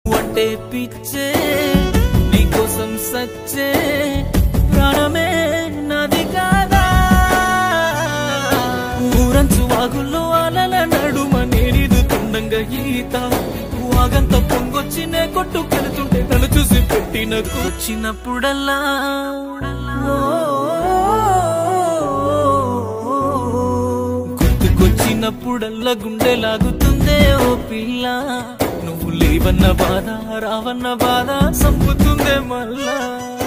అంటే పిచ్చే నీకోసం సచ్చే ప్రాణమే నాది కాదా ఊరంచు వాగుల్లో అలల నడుమ నేనిదుతుండంగా ఈత వాగంత పొంగొచ్చినే కొట్టుకెళ్తుంటే తను చూసి పెట్టిన కూర్చినప్పుడల్లా గుర్తుకొచ్చినప్పుడల్లా గుండె లాగుతుందే ఓ పిల్ల నువ్వు లేవన్న బాధ రావన్న బాధ సంపుతుందే మళ్ళా